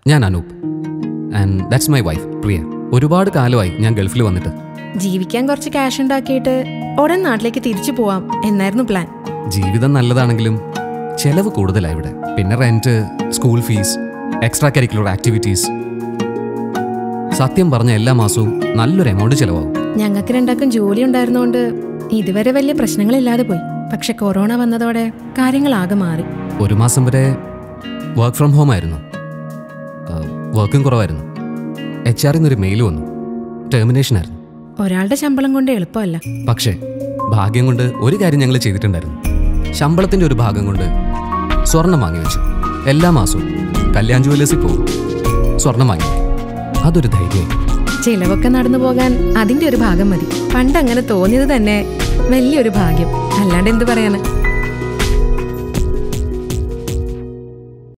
ഞാൻ Anoop and that's my wife Priya ഒരുപാട് കാലമായി ഞാൻ ഗൾഫിൽ വന്നിട്ട് ജീവിക്കാൻ കുറച്ച് ക്യാഷ് ഉണ്ടാക്കിയിട്ട് ഉടൻ നാട്ടിലേക്ക് തിരിച്ചു പോവാം എന്നായിരുന്നു പ്ലാൻ ജീവിതം നല്ലതാണെങ്കിലും ചെലവ് കൂടുതലാണ് ഇവിടെ പിന്നെ rent school fees extracurricular activities സത്യം പറഞ്ഞ എല്ലാ മാസവും നല്ലൊരു എമൗണ്ട് ചിലവാകും ഞങ്ങൾക്ക് രണ്ടാക്കും ജോലി ഉണ്ടായിരുന്നോണ്ട് ഇതുവരെ വലിയ പ്രശ്നങ്ങളില്ലാതെ പോയി പക്ഷെ കൊറോണ വന്നതോടെ കാര്യങ്ങളാകെ മാറി ഒരു മാസം വരെ വർക്ക് ഫ്രം ഹോം ആയിരുന്നു വർക്കും കുറവായിരുന്നു എച്ച് ആറിൽ നിന്നൊരു മെയിൽ വന്നു ടെർമിനേഷൻ ആയിരുന്നു ഒരാളുടെ ശമ്പളം കൊണ്ട് എളുപ്പമല്ല പക്ഷേ ഭാഗ്യം കൊണ്ട് ഒരു കാര്യം ഞങ്ങൾ ചെയ്തിട്ടുണ്ടായിരുന്നു ശമ്പളത്തിന്റെ ഒരു ഭാഗം കൊണ്ട് സ്വർണം വാങ്ങി വെച്ചു എല്ലാ മാസവും കല്യാൺ ജുവലേഴ്സിൽ പോകും സ്വർണം വാങ്ങി വെക്കും. അതൊരു ധൈര്യമായി ചിലവൊക്കെ നടന്നു പോകാൻ അതിന്റെ ഒരു ഭാഗം മതി പണ്ട് അങ്ങനെ തോന്നിയത് തന്നെ വലിയൊരു ഭാഗ്യം അല്ലാണ്ട് എന്ത് പറയാന്